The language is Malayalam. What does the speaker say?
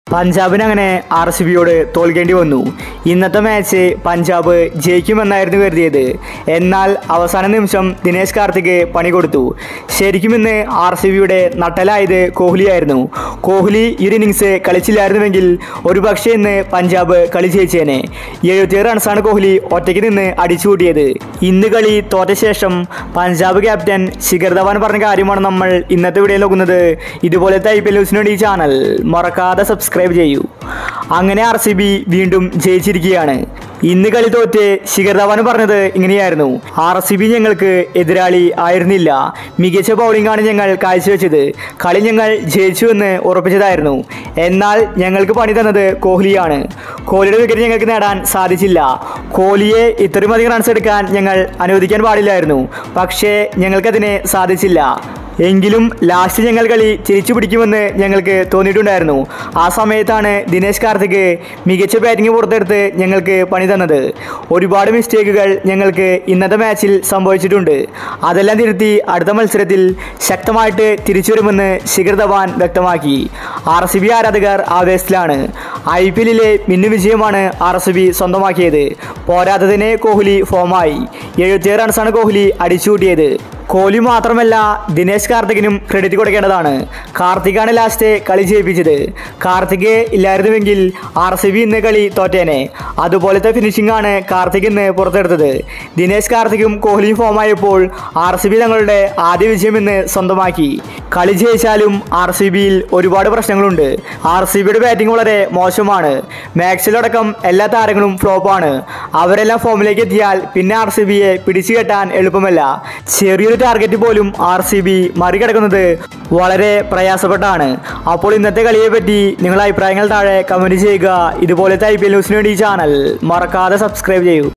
പഞ്ചാബിന് അങ്ങനെ ആർ സി ബിയോട് തോൽക്കേണ്ടി വന്നു ഇന്നത്തെ മാച്ച് പഞ്ചാബ് ജയിക്കുമെന്നായിരുന്നു കരുതിയത് എന്നാൽ അവസാന നിമിഷം ദിനേശ് കാർത്തിക് പണി കൊടുത്തു ശരിക്കും ഇന്ന് ആർ സി ബിയുടെ നട്ടലായത് കോഹ്ലിയായിരുന്നു കോഹ്ലി ഈ ഇന്നിങ്സ് കളിച്ചില്ലായിരുന്നുവെങ്കിൽ ഒരു പക്ഷേ ഇന്ന് പഞ്ചാബ് കളി ജയിച്ചേനെ എഴുപത്തിയേഴ് റൺസാണ് കോഹ്ലി ഒറ്റയ്ക്ക് നിന്ന് അടിച്ചുകൂട്ടിയത് ഇന്ന് കളി തോറ്റ ശേഷം പഞ്ചാബ് ക്യാപ്റ്റൻ ശിഖർ ധവാൻ പറഞ്ഞ കാര്യമാണ് നമ്മൾ ഇന്നത്തെ വീഡിയോ നോക്കുന്നത് ഇതുപോലത്തെ ഐ പി എൽ ന്യൂസിന് വേണ്ടി ഈ ചാനൽ മറക്കാതെ സബ്സ്ക്രൈബ് ചെയ്യൂ അങ്ങനെ ആർ സി ബി വീണ്ടും ജയിച്ചിരിക്കുകയാണ് ഇന്ന് കളി തോറ്റ് ശിഖർ ധവാൻ പറഞ്ഞത് ഇങ്ങനെയായിരുന്നു ആർ സി ബി ഞങ്ങൾക്ക് എതിരാളി ആയിരുന്നില്ല മികച്ച ബൗളിംഗാണ് ഞങ്ങൾ കാഴ്ചവെച്ചത് കളി ഞങ്ങൾ ജയിച്ചുവെന്ന് ഉറപ്പിച്ചതായിരുന്നു എന്നാൽ ഞങ്ങൾക്ക് പണി തന്നത് കോഹ്ലിയാണ് കോഹ്ലിയുടെ വിക്കറ്റ് ഞങ്ങൾക്ക് നേടാൻ സാധിച്ചില്ല കോഹ്ലിയെ ഇത്രയും അധികം റൺസ് എടുക്കാൻ ഞങ്ങൾ അനുവദിക്കാൻ പാടില്ലായിരുന്നു പക്ഷേ ഞങ്ങൾക്കതിന് സാധിച്ചില്ല എങ്കിലും ലാസ്റ്റ് ഞങ്ങൾ കളി തിരിച്ചു പിടിക്കുമെന്ന് ഞങ്ങൾക്ക് തോന്നിയിട്ടുണ്ടായിരുന്നു ആ സമയത്താണ് ദിനേശ് കാർത്തിക് മികച്ച ബാറ്റിംഗ് പുറത്തെടുത്ത് ഞങ്ങൾക്ക് പണി തന്നത് ഒരുപാട് മിസ്റ്റേക്കുകൾ ഞങ്ങൾക്ക് ഇന്നത്തെ മാച്ചിൽ സംഭവിച്ചിട്ടുണ്ട് അതെല്ലാം തിരുത്തി അടുത്ത മത്സരത്തിൽ ശക്തമായിട്ട് തിരിച്ചു വരുമെന്ന് ശിഖർ ധവാൻ വ്യക്തമാക്കി ആർ സി ബി ആരാധകർ ആവേശത്തിലാണ് ഐ പി എല്ലിലെ മിന്നു വിജയമാണ് ആർ എസ് ബി സ്വന്തമാക്കിയത് പോരാത്തതിന് കോഹ്ലി ഫോമായി എഴുപത്തിയേഴ് റൺസാണ് കോഹ്ലി അടിച്ചുകൂട്ടിയത് കോഹ്ലി മാത്രമല്ല ദിനേശ് കാർത്തികിനും ക്രെഡിറ്റ് കൊടുക്കേണ്ടതാണ് കാർത്തികാണ് ലാസ്റ്റ് കളി ജയിപ്പിച്ചത് കാർത്തിക് ഇല്ലായിരുന്നുവെങ്കിൽ ആർ സി ബി ഇന്ന് കളി തോറ്റേനെ അതുപോലത്തെ ഫിനിഷിംഗ് ആണ് കാർത്തിക് ഇന്ന് പുറത്തെടുത്തത് ദിനേശ് കാർത്തികും കോഹ്ലിയും ഫോമായപ്പോൾ ആർ സി ബി തങ്ങളുടെ ആദ്യ വിജയം ഇന്ന് സ്വന്തമാക്കി കളി ജയിച്ചാലും ആർ സി ബിയിൽ ഒരുപാട് പ്രശ്നങ്ങളുണ്ട് ആർ സി ബിയുടെ ബാറ്റിംഗ് വളരെ മോശമാണ് മാക്സിലടക്കം എല്ലാ താരങ്ങളും ഫ്ലോപ്പാണ് അവരെല്ലാം ഫോമിലേക്ക് എത്തിയാൽ പിന്നെ ആർ സി ബിയെ പിടിച്ചു കെട്ടാൻ എളുപ്പമല്ല ചെറിയൊരു ടാർഗറ്റ് പോലും ആർ സി ബി മറികടക്കുന്നത് വളരെ പ്രയാസപ്പെട്ടാണ് അപ്പോൾ ഇന്നത്തെ കളിയെ പറ്റി നിങ്ങളുടെ അഭിപ്രായങ്ങൾ താഴെ കമൻറ്റ് ചെയ്യുക ഇതുപോലത്തെ ഐ പി എൽ ന്യൂസിന് വേണ്ടി ഈ ചാനൽ മറക്കാതെ സബ്സ്ക്രൈബ് ചെയ്യൂ